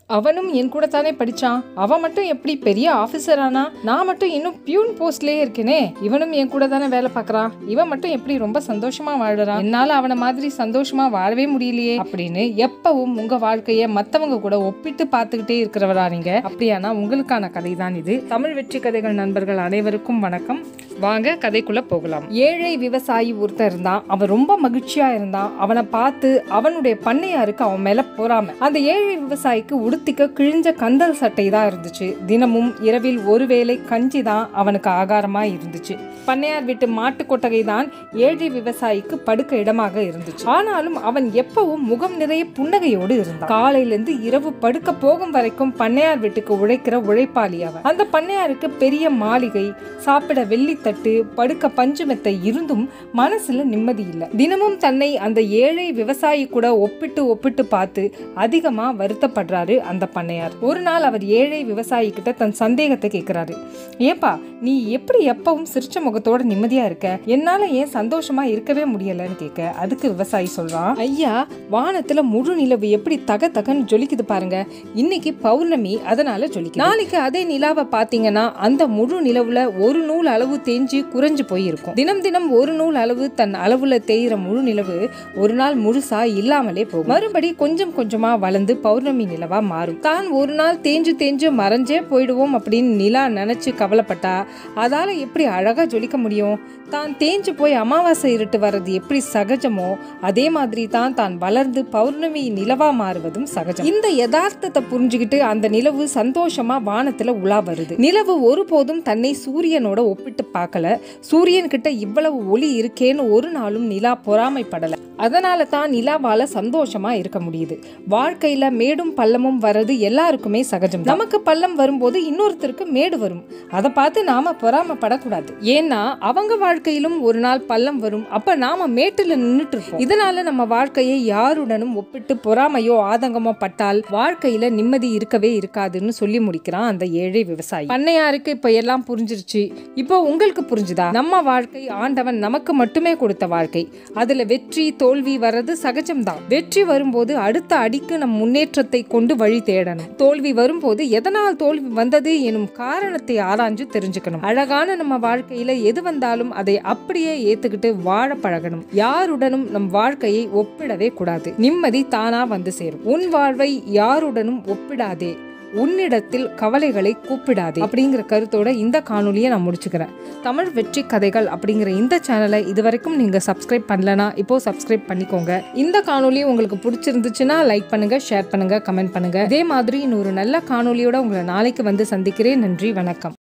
அவனும் என் கூட தானே படிச்சான் அவன் மட்டும் எப்படி பெரிய ஆபீசர் ஆனா நான் மட்டும் இன்னும் பியூன் போஸ்ட்லயே இருக்கேனே இவனும் என் கூட தானே வேலை பார்க்கறான் இவன் மட்டும் எப்படி ரொம்ப சந்தோஷமா வாழுறான் என்னால அவனை மாதிரி சந்தோஷமா வாழவே முடியலையே அப்படின்னு எப்பவும் உங்க வாழ்க்கைய மத்தவங்க கூட ஒப்பிட்டு பார்த்துக்கிட்டே இருக்கிறவரா நீங்க அப்படியானா உங்களுக்கான கதை தான் இது தமிழ் வெற்றி கதைகள் நண்பர்கள் அனைவருக்கும் வணக்கம் வாங்க கதைக்குள்ள போகலாம் ஏழை விவசாயி ஒருத்தர் இருந்தான் அவன் ரொம்ப மகிழ்ச்சியா இருந்தான் அவனை பார்த்து அவனுடைய பண்ணையாருக்கு அவன் மேல போறாம அந்த ஏழை விவசாயிக்கு உடுத்திக்க கிழிஞ்ச கந்தல் சட்டை தான் இருந்துச்சு தினமும் இரவில் ஒருவேளை கஞ்சி தான் அவனுக்கு ஆகாரமா இருந்துச்சு பண்ணையார் வீட்டு மாட்டு கொட்டகை தான் ஏழை விவசாயிக்கு படுக்க இடமாக இருந்துச்சு ஆனாலும் அவன் எப்பவும் முகம் நிறைய புன்னகையோடு இருந்தான் காலையில இருந்து இரவு படுக்க போகும் வரைக்கும் பண்ணையார் வீட்டுக்கு உழைக்கிற உழைப்பாளி அவன் அந்த பண்ணையாருக்கு பெரிய மாளிகை சாப்பிட வெள்ளித்தட்டு படுக்க பஞ்சு மெத்தை இருந்தும் மனசுல நிம்மதி இல்லை தினமும் தன்னை அந்த ஏழை விவசாயி கூட ஒப்பிட்டு ஒப்பிட்டு பார்த்து அதிகமா வருத்தப்படுறாரு அந்த பண்ணையார் ஒரு நாள் அவர் ஏழை விவசாயி கிட்ட தன் சந்தேகத்தை கேட்கிறாரு ஏப்பா நீ எப்படி எப்பவும் சிரிச்ச முகத்தோட நிம்மதியா இருக்க என்னால ஏன் சந்தோஷமா இருக்கவே முடியலன்னு கேட்க அதுக்கு விவசாயி சொல்றான் ஐயா வானத்துல முழு நிலவு எப்படி தக தகன்னு ஜொலிக்குது பாருங்க இன்னைக்கு பௌர்ணமி அதனால ஜொலிக்குது நாளைக்கு அதே நிலாவை பாத்தீங்கன்னா அந்த முழு நிலவுல ஒரு நூல் அளவு தேஞ்சு குறைஞ்சு போயிருக்கும் தினம் தினம் ஒரு நூல் அளவு தன் அளவுல தேயிற முழு நிலவு ஒரு நாள் முழுசா இல்லாமலே போகும் மறுபடி கொஞ்சம் கொஞ்சமா வளர்ந்து பௌர்ணமி நிலவா மாறும் தான் ஒரு நாள் தேஞ்சு தேஞ்சு மறைஞ்சே போயிடுவோம் அப்படின்னு நிலா நினைச்சு கவலைப்பட்டா அதால எப்படி அழகா ஜொலிக்க முடியும் தான் தேஞ்சு போய் அமாவாசை இருட்டு வர்றது எப்படி சகஜமோ அதே மாதிரி தான் தான் வளர்ந்து பௌர்ணமி நிலவா மாறுவதும் சகஜம் இந்த யதார்த்தத்தை புரிஞ்சுக்கிட்டு அந்த நிலவு சந்தோஷமா வானத்துல உலா வருது நிலவு ஒருபோதும் தன்னை சூரியனோட ஒப்பிட்டு பார்க்கல சூரியன் கிட்ட இவ்வளவு ஒளி இருக்கேன்னு ஒரு நாளும் நிலா பொறாமைப்படல அதனால தான் நிலாவால சந்தோஷமா இருக்க முடியுது வாழ்க்கையில மேடும் பள்ளமும் வர்றது எல்லாருக்குமே சகஜம் நமக்கு பள்ளம் வரும்போது இன்னொருத்தருக்கு மேடு வரும் அதை பார்த்து நாம பொறாமப்படக்கூடாது ஏன்னா அவங்க வாழ்க்கையிலும் ஒரு நாள் பள்ளம் வரும் அப்ப நாம மேட்டுல நின்னுட்டு இருப்போம் இதனால நம்ம வாழ்க்கையை யாருடனும் ஒப்பிட்டு பொறாமையோ ஆதங்கமோ பட்டால் வாழ்க்கையில நிம்மதி இருக்கவே இருக்காதுன்னு சொல்லி முடிக்கிறான் அந்த ஏழை விவசாயி பண்ணையாருக்கு இப்ப எல்லாம் புரிஞ்சிருச்சு இப்போ உங்களுக்கு புரிஞ்சுதா நம்ம வாழ்க்கை ஆண்டவன் நமக்கு மட்டுமே கொடுத்த வாழ்க்கை அதுல வெற்றி தோல்வி வர்றது சகஜம்தான் வெற்றி வரும்போது அடுத்த அடிக்கு நம் முன்னேற்றத்தை கொண்டு வழி தேடணும் தோல்வி வரும்போது எதனால் தோல்வி வந்தது எனும் காரணத்தை ஆராய்ஞ்சு தெரிஞ்சுக்கணும் அழகான நம்ம வாழ்க்கையில எது வந்தாலும் அதை அப்படியே ஏத்துக்கிட்டு வாழ பழகணும் யாருடனும் நம் வாழ்க்கையை ஒப்பிடவே கூடாது நிம்மதி தானா வந்து சேரும் உன் வாழ்வை யாருடனும் ஒப்பிடாதே உன்னிடத்தில் கவலைகளை கூப்பிடாதே அப்படிங்கிற கருத்தோட இந்த காணொலியை நான் முடிச்சுக்கிறேன் தமிழ் வெற்றி கதைகள் அப்படிங்கிற இந்த சேனலை இது வரைக்கும் நீங்க சப்ஸ்கிரைப் பண்ணலனா இப்போ சப்ஸ்கிரைப் பண்ணிக்கோங்க இந்த காணொலி உங்களுக்கு பிடிச்சிருந்துச்சுன்னா லைக் பண்ணுங்க ஷேர் பண்ணுங்க கமெண்ட் பண்ணுங்க இதே மாதிரி இன்னொரு நல்ல காணொலியோட உங்களை நாளைக்கு வந்து சந்திக்கிறேன் நன்றி வணக்கம்